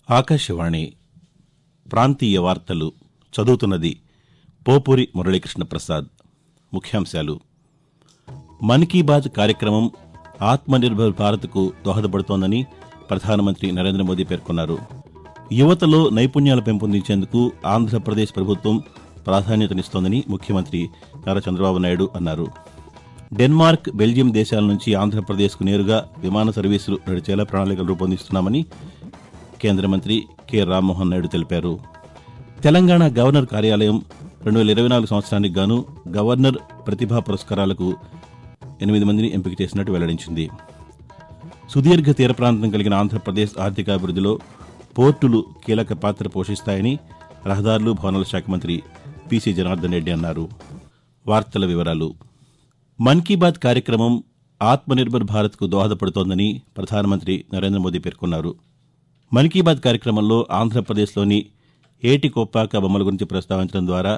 ఆకాశవాణి ప్రాంతీయ వార్తలు చదువుతున్నది పోపూరి మురళీకృష్ణ ప్రసాద్ ముఖ్యాంశాలు మన్ కీ బాత్ కార్యక్రమం ఆత్మనిర్భర్ భారత్కు దోహదపడుతోందని ప్రధానమంత్రి నరేంద్ర మోదీ పేర్కొన్నారు యువతలో నైపుణ్యాలు పెంపొందించేందుకు ఆంధ్రప్రదేశ్ ప్రభుత్వం ప్రాధాన్యతనిస్తోందని ముఖ్యమంత్రి నారా చంద్రబాబు నాయుడు అన్నారు డెన్మార్క్ బెల్జియం దేశాల నుంచి ఆంధ్రప్రదేశ్కు నేరుగా విమాన సర్వీసులు నడిచేలా ప్రణాళికలు రూపొందిస్తున్నామని కేంద్ర మంత్రి కె రామ్మోహన్ నాయుడు తెలిపారు తెలంగాణ గవర్నర్ కార్యాలయం రెండు వేల ఇరవై నాలుగు సంవత్సరానికి గాను గవర్నర్ ప్రతిభా పురస్కారాలకు ఎనిమిది మందిని ఎంపిక చేసినట్టు వెల్లడించింది సుదీర్ఘ తీర ప్రాంతం కలిగిన ఆంధ్రప్రదేశ్ ఆర్థికాభివృద్ధిలో పోర్టులు కీలక పాత్ర పోషిస్తాయని రహదారులు భవనాల శాఖ మంత్రి పీసీ జనార్దన్ రెడ్డి అన్నారు వార్తల వివరాలు మన్ కీ బాత్ కార్యక్రమం ఆత్మనిర్భర్ భారత్కు దోహదపడుతోందని ప్రధానమంత్రి నరేంద్ర మోదీ పేర్కొన్నారు మన్ కీ బాత్ కార్యక్రమంలో ఆంధ్రప్రదేశ్లోని ఏటి కొప్పాక బొమ్మల గురించి ప్రస్తావించడం ద్వారా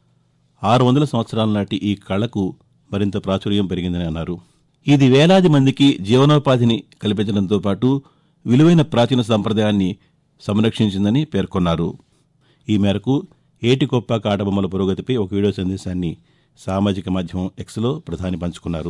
ఆరు వందల సంవత్సరాల నాటి ఈ కళకు మరింత ప్రాచుర్యం పెరిగిందని అన్నారు ఇది వేలాది మందికి జీవనోపాధిని కల్పించడంతో పాటు విలువైన ప్రాచీన సంప్రదాయాన్ని సంరక్షించిందని పేర్కొన్నారు ఈ మేరకు ఏటి కొప్పాక ఆటబొమ్మల పురోగతిపై ఒక వీడియో సందేశాన్ని సామాజిక మాధ్యమం ఎక్స్లో ప్రధాని పంచుకున్నారు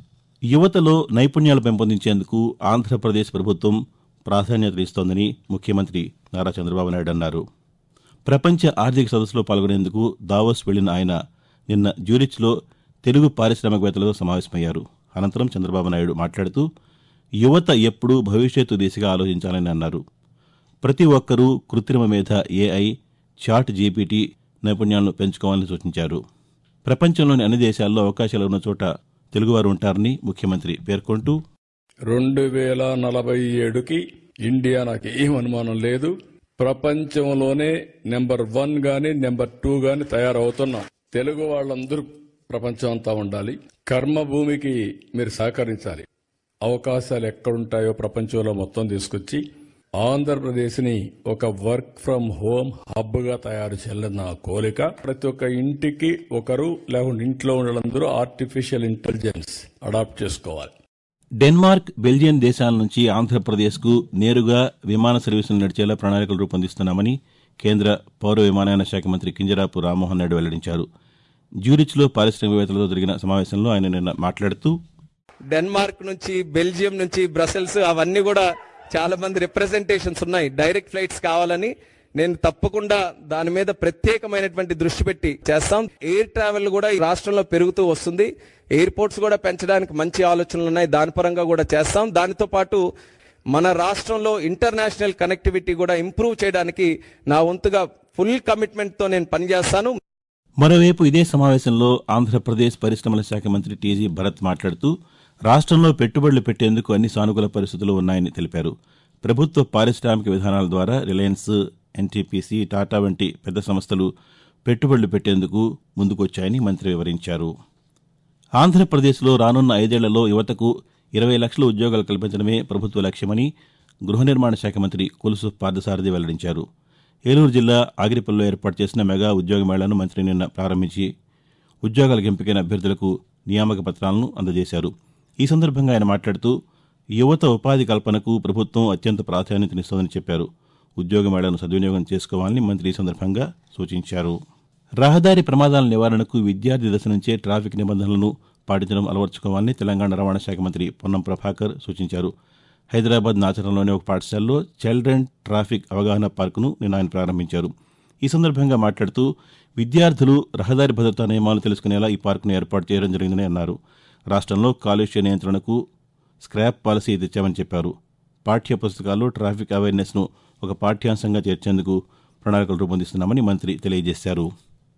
యువతలో నైపుణ్యాలు పెంపొందించేందుకు ఆంధ్రప్రదేశ్ ప్రభుత్వం ప్రాధాన్యత ఇస్తోందని ముఖ్యమంత్రి నారా చంద్రబాబు నాయుడు అన్నారు ప్రపంచ ఆర్థిక సదస్సులో పాల్గొనేందుకు దావోస్ వెళ్లిన ఆయన నిన్న జ్యూరిచ్లో తెలుగు పారిశ్రామికవేత్తలతో సమావేశమయ్యారు అనంతరం చంద్రబాబు నాయుడు మాట్లాడుతూ యువత ఎప్పుడూ భవిష్యత్తు దిశగా ఆలోచించాలని అన్నారు ప్రతి ఒక్కరూ కృత్రిమ మేధ ఏఐ చాట్ జీపీటీ నైపుణ్యాలను పెంచుకోవాలని సూచించారు ప్రపంచంలోని అన్ని దేశాల్లో అవకాశాలు ఉన్న చోట తెలుగువారు ఉంటారని ముఖ్యమంత్రి పేర్కొంటూ రెండు వేల నలభై ఏడుకి ఇండియా నాకు ఏం అనుమానం లేదు ప్రపంచంలోనే నెంబర్ వన్ గాని నెంబర్ టూ గాని తయారవుతున్నాం తెలుగు వాళ్ళందరూ ప్రపంచం అంతా ఉండాలి కర్మభూమికి మీరు సహకరించాలి అవకాశాలు ఎక్కడుంటాయో ప్రపంచంలో మొత్తం తీసుకొచ్చి ఆంధ్రప్రదేశ్ ని ఒక వర్క్ ఫ్రం హోమ్ హబ్ గా తయారు చేయాలని నా కోరిక ప్రతి ఒక్క ఇంటికి ఒకరు లేకుంటే ఇంట్లో ఉండలందరూ ఆర్టిఫిషియల్ ఇంటెలిజెన్స్ అడాప్ట్ చేసుకోవాలి డెన్మార్క్ బెల్జియం దేశాల నుంచి ఆంధ్రప్రదేశ్కు నేరుగా విమాన సర్వీసులు నడిచేలా ప్రణాళికలు రూపొందిస్తున్నామని కేంద్ర పౌర విమానయాన శాఖ మంత్రి కింజరాపు రామ్మోహన్ నాయుడు వెల్లడించారు జ్యూరిచ్లో పారిశ్రామికవేత్తలతో జరిగిన సమావేశంలో ఆయన నిన్న మాట్లాడుతూ డెన్మార్క్ నుంచి బెల్జియం నుంచి బ్రసెల్స్ అవన్నీ కూడా చాలా మంది రిప్రజెంటేషన్స్ ఉన్నాయి డైరెక్ట్ ఫ్లైట్స్ కావాలని నేను తప్పకుండా దాని మీద ప్రత్యేకమైనటువంటి దృష్టి పెట్టి చేస్తాం ఎయిర్ ట్రావెల్ కూడా ఈ రాష్ట్రంలో పెరుగుతూ వస్తుంది ఎయిర్పోర్ట్స్ కూడా పెంచడానికి మంచి ఆలోచనలు ఉన్నాయి దాని పరంగా కూడా చేస్తాం దానితో పాటు మన రాష్ట్రంలో ఇంటర్నేషనల్ కనెక్టివిటీ కూడా ఇంప్రూవ్ చేయడానికి నా వంతుగా ఫుల్ కమిట్మెంట్ తో నేను పనిచేస్తాను మరోవైపు ఇదే సమావేశంలో ఆంధ్రప్రదేశ్ పరిశ్రమల శాఖ మంత్రి టీజీ భరత్ మాట్లాడుతూ రాష్ట్రంలో పెట్టుబడులు పెట్టేందుకు అన్ని సానుకూల పరిస్థితులు ఉన్నాయని తెలిపారు ప్రభుత్వ పారిశ్రామిక విధానాల ద్వారా రిలయన్స్ ఎన్టీపీసీ టాటా వంటి పెద్ద సంస్థలు పెట్టుబడులు పెట్టేందుకు ముందుకొచ్చాయని మంత్రి వివరించారు ఆంధ్రప్రదేశ్లో రానున్న ఐదేళ్లలో యువతకు ఇరవై లక్షల ఉద్యోగాలు కల్పించడమే ప్రభుత్వ లక్ష్యమని గృహ నిర్మాణ శాఖ మంత్రి కొలుసు పార్థసారథి వెల్లడించారు ఏలూరు జిల్లా ఆగిరిపల్లిలో ఏర్పాటు చేసిన మెగా ఉద్యోగ మేళాను మంత్రి నిన్న ప్రారంభించి ఉద్యోగాలకు ఎంపికైన అభ్యర్థులకు నియామక పత్రాలను అందజేశారు ఈ సందర్భంగా ఆయన మాట్లాడుతూ యువత ఉపాధి కల్పనకు ప్రభుత్వం అత్యంత ప్రాధాన్యతనిస్తోందని చెప్పారు ఉద్యోగ మేళాను సద్వినియోగం చేసుకోవాలని మంత్రి ఈ సందర్భంగా సూచించారు రహదారి ప్రమాదాల నివారణకు విద్యార్థి దశ నుంచే ట్రాఫిక్ నిబంధనలను పాటించడం అలవర్చుకోవాలని తెలంగాణ రవాణా శాఖ మంత్రి పొన్నం ప్రభాకర్ సూచించారు హైదరాబాద్ నాచరంలోని ఒక పాఠశాలలో చిల్డ్రన్ ట్రాఫిక్ అవగాహన పార్కును నిన్న ఆయన ప్రారంభించారు ఈ సందర్భంగా మాట్లాడుతూ విద్యార్థులు రహదారి భద్రతా నియమాలు తెలుసుకునేలా ఈ పార్కును ఏర్పాటు చేయడం జరిగిందని అన్నారు రాష్ట్రంలో కాలుష్య నియంత్రణకు స్క్రాప్ పాలసీ తెచ్చామని చెప్పారు పాఠ్య పుస్తకాల్లో ట్రాఫిక్ అవేర్నెస్ను ఒక పాఠ్యాంశంగా చేర్చేందుకు ప్రణాళికలు రూపొందిస్తున్నామని మంత్రి తెలియజేశారు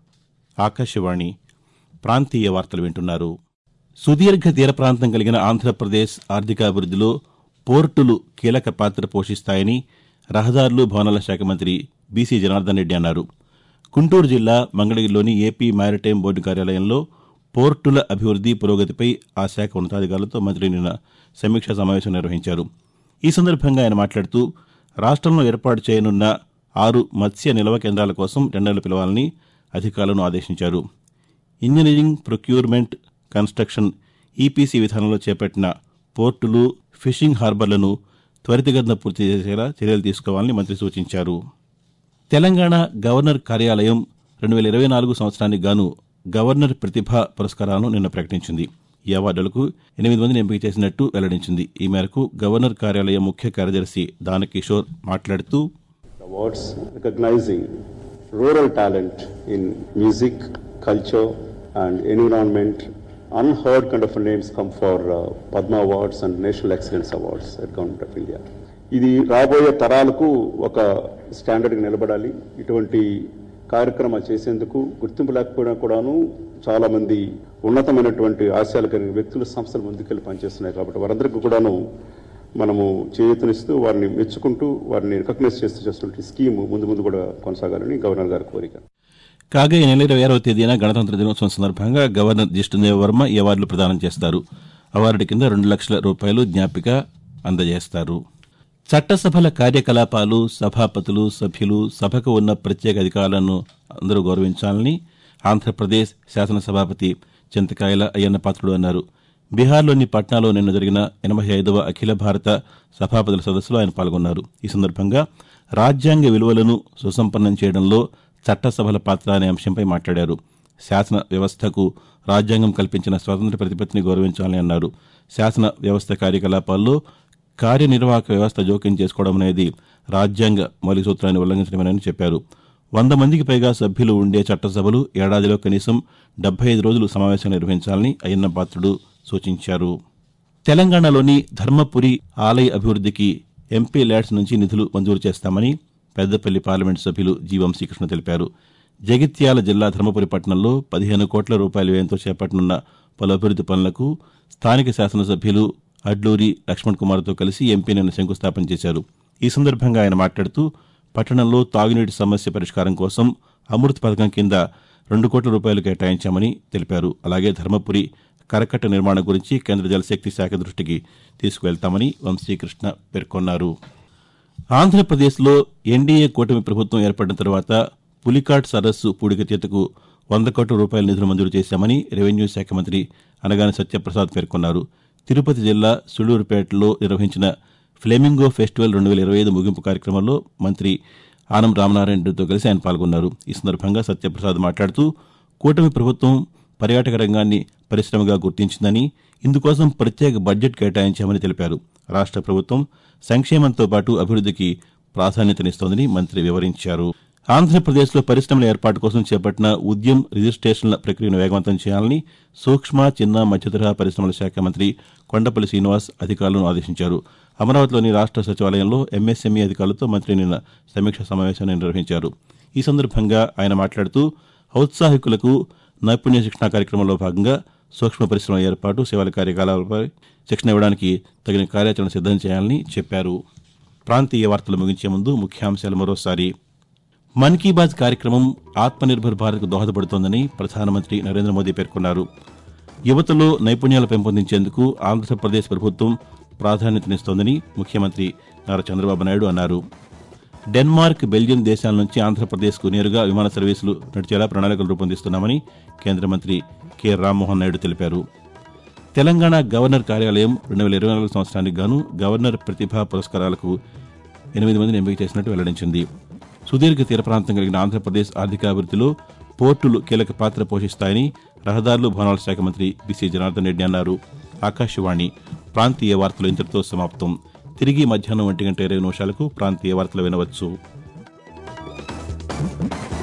ఆకాశవాణి ప్రాంతీయ వార్తలు వింటున్నారు సుదీర్ఘ తీర ప్రాంతం కలిగిన ఆంధ్రప్రదేశ్ ఆర్థికాభివృద్ధిలో పోర్టులు కీలక పాత్ర పోషిస్తాయని రహదారులు భవనాల శాఖ మంత్రి బీసీ జనార్దన్ రెడ్డి అన్నారు గుంటూరు జిల్లా మంగళగిరిలోని ఏపీ మారిటైమ్ బోర్డు కార్యాలయంలో పోర్టుల అభివృద్ది పురోగతిపై ఆ శాఖ ఉన్నతాధికారులతో మంత్రి నిన్న సమీక్షా సమావేశం నిర్వహించారు ఈ సందర్భంగా ఆయన మాట్లాడుతూ రాష్ట్రంలో ఏర్పాటు చేయనున్న ఆరు మత్స్య నిల్వ కేంద్రాల కోసం టెండర్లు పిలవాలని అధికారులను ఆదేశించారు ఇంజనీరింగ్ ప్రొక్యూర్మెంట్ కన్స్ట్రక్షన్ ఈపీసీ విధానంలో చేపట్టిన పోర్టులు ఫిషింగ్ హార్బర్లను త్వరితగతిన పూర్తి చేసేలా చర్యలు తీసుకోవాలని మంత్రి సూచించారు తెలంగాణ గవర్నర్ కార్యాలయం రెండు వేల ఇరవై నాలుగు సంవత్సరానికి గాను గవర్నర్ ప్రతిభ పురస్కారాలను నిన్న ప్రకటించింది ఈ అవార్డులకు ఎనిమిది మందిని ఎంపిక చేసినట్టు వెల్లడించింది ఈ మేరకు గవర్నర్ కార్యాలయం ముఖ్య కార్యదర్శి దానకిషోర్ మాట్లాడుతూ awards recognizing rural talent in music, culture, and environment. Unheard kind of names come for uh, Padma Awards and National Excellence Awards at Government of India. ఇది రాబోయే తరాలకు ఒక స్టాండర్డ్గా నిలబడాలి ఇటువంటి కార్యక్రమాలు చేసేందుకు గుర్తింపు లేకపోయినా కూడాను చాలా మంది ఉన్నతమైనటువంటి ఆశయాలు కలిగిన వ్యక్తులు సంస్థలు ముందుకెళ్ళి పనిచేస్తున్నాయి కాబట్టి వారందరికీ కూడాను మనము చేయూతనిస్తూ వారిని మెచ్చుకుంటూ వారిని రికగ్నైజ్ చేస్తూ చేస్తున్న స్కీమ్ ముందు ముందు కూడా కొనసాగాలని గవర్నర్ గారి కోరిక కాగా ఈ నెల ఇరవై ఆరవ తేదీన గణతంత్ర దినోత్సవం సందర్భంగా గవర్నర్ జిష్ణుదేవ్ వర్మ ఈ అవార్డులు ప్రదానం చేస్తారు అవార్డు కింద రెండు లక్షల రూపాయలు జ్ఞాపిక అందజేస్తారు చట్టసభల కార్యకలాపాలు సభాపతులు సభ్యులు సభకు ఉన్న ప్రత్యేక అధికారులను అందరూ గౌరవించాలని ఆంధ్రప్రదేశ్ శాసనసభాపతి చింతకాయల అయ్యన్న పాత్రుడు అన్నారు బీహార్లోని పట్నాలో నిన్న జరిగిన ఎనభై ఐదవ అఖిల భారత సభాపతుల సదస్సులో ఆయన పాల్గొన్నారు ఈ సందర్భంగా రాజ్యాంగ విలువలను సుసంపన్నం చేయడంలో చట్టసభల పాత్ర అనే అంశంపై మాట్లాడారు శాసన వ్యవస్థకు రాజ్యాంగం కల్పించిన స్వతంత్ర ప్రతిపత్తిని గౌరవించాలని అన్నారు శాసన వ్యవస్థ కార్యకలాపాల్లో కార్యనిర్వాహక వ్యవస్థ జోక్యం చేసుకోవడం అనేది రాజ్యాంగ మౌలిక సూత్రాన్ని ఉల్లంఘించడమేనని చెప్పారు వంద మందికి పైగా సభ్యులు ఉండే చట్టసభలు ఏడాదిలో కనీసం డెబ్బై ఐదు రోజులు సమావేశం నిర్వహించాలని అయ్యన్న పాత్రుడు సూచించారు తెలంగాణలోని ధర్మపురి ఆలయ అభివృద్ధికి ఎంపీ ల్యాడ్స్ నుంచి నిధులు మంజూరు చేస్తామని పెద్దపల్లి పార్లమెంటు సభ్యులు జి వంశీకృష్ణ తెలిపారు జగిత్యాల జిల్లా ధర్మపురి పట్టణంలో పదిహేను కోట్ల రూపాయల వ్యయంతో చేపట్టనున్న పలు అభివృద్ది పనులకు స్థానిక శాసనసభ్యులు అడ్లూరి లక్ష్మణ్ కుమార్తో కలిసి ఎంపీ నిన్న శంకుస్థాపన చేశారు ఈ సందర్భంగా ఆయన మాట్లాడుతూ పట్టణంలో తాగునీటి సమస్య పరిష్కారం కోసం అమృత్ పథకం కింద రెండు కోట్ల రూపాయలు కేటాయించామని తెలిపారు అలాగే ధర్మపురి కరకట్ట నిర్మాణం గురించి కేంద్ర జలశక్తి శాఖ దృష్టికి తీసుకువెళ్తామని వంశీకృష్ణ పేర్కొన్నారు ఆంధ్రప్రదేశ్లో ఎన్డీఏ కూటమి ప్రభుత్వం ఏర్పడిన తర్వాత పులికాట్ సరస్సు పూడికతీతకు వంద కోట్ల రూపాయల నిధులు మంజూరు చేశామని రెవెన్యూ శాఖ మంత్రి అనగాని సత్యప్రసాద్ పేర్కొన్నారు తిరుపతి జిల్లా సుళ్లూరుపేటలో నిర్వహించిన ఫ్లెమింగో ఫెస్టివల్ రెండు వేల ఇరవై ఐదు ముగింపు కార్యక్రమంలో మంత్రి ఆనం రామనారాయణ రెడ్డితో కలిసి ఆయన పాల్గొన్నారు ఈ సందర్భంగా సత్యప్రసాద్ మాట్లాడుతూ కూటమి ప్రభుత్వం పర్యాటక రంగాన్ని పరిశ్రమగా గుర్తించిందని ఇందుకోసం ప్రత్యేక బడ్జెట్ కేటాయించామని తెలిపారు రాష్ట్ర ప్రభుత్వం సంక్షేమంతో పాటు అభివృద్ధికి ప్రాధాన్యతనిస్తోందని మంత్రి వివరించారు ఆంధ్రప్రదేశ్లో పరిశ్రమల ఏర్పాటు కోసం చేపట్టిన ఉద్యమ్ రిజిస్ట్రేషన్ల ప్రక్రియను వేగవంతం చేయాలని సూక్ష్మ చిన్న మధ్యతరహా పరిశ్రమల శాఖ మంత్రి కొండపల్లి శ్రీనివాస్ అధికారులను ఆదేశించారు అమరావతిలోని రాష్ట్ర సచివాలయంలో ఎంఎస్ఎంఈ అధికారులతో మంత్రి నిన్న సమీక్ష సమావేశాన్ని నిర్వహించారు ఈ సందర్భంగా ఆయన మాట్లాడుతూ ఔత్సాహికులకు నైపుణ్య శిక్షణ కార్యక్రమంలో భాగంగా సూక్ష్మ పరిశ్రమల ఏర్పాటు సేవల కార్యకలాపాలపై శిక్షణ ఇవ్వడానికి తగిన కార్యాచరణ సిద్దం చేయాలని చెప్పారు ప్రాంతీయ వార్తలు ముగించే ముందు ముఖ్యాంశాలు మరోసారి మన్ కీ బాత్ కార్యక్రమం ఆత్మనిర్భర్ భారత్కు దోహదపడుతోందని ప్రధానమంత్రి నరేంద్ర మోదీ పేర్కొన్నారు యువతలో నైపుణ్యాలు పెంపొందించేందుకు ఆంధ్రప్రదేశ్ ప్రభుత్వం ప్రాధాన్యతనిస్తోందని ముఖ్యమంత్రి నారా చంద్రబాబు నాయుడు అన్నారు డెన్మార్క్ బెల్జియం దేశాల నుంచి ఆంధ్రప్రదేశ్కు నేరుగా విమాన సర్వీసులు నడిచేలా ప్రణాళికలు రూపొందిస్తున్నామని కేంద్ర మంత్రి కె రామ్మోహన్ నాయుడు తెలిపారు తెలంగాణ గవర్నర్ కార్యాలయం రెండు వేల ఇరవై నాలుగు సంవత్సరానికి గాను గవర్నర్ ప్రతిభా పురస్కారాలకు ఎనిమిది మందిని ఎంపిక చేసినట్టు వెల్లడించింది సుదీర్ఘ తీర ప్రాంతం కలిగిన ఆంధ్రప్రదేశ్ ఆర్థికాభివృద్ధిలో పోర్టులు కీలక పాత్ర పోషిస్తాయని రహదారులు భవనాల శాఖ మంత్రి బీసీ జనార్దన్ రెడ్డి అన్నారు ఆకాశవాణి ప్రాంతీయ వార్తలు ఇంతటితో సమాప్తం తిరిగి మధ్యాహ్నం ఒంటి గంట ఇరవై నిమిషాలకు ప్రాంతీయ వార్తలు వినవచ్చు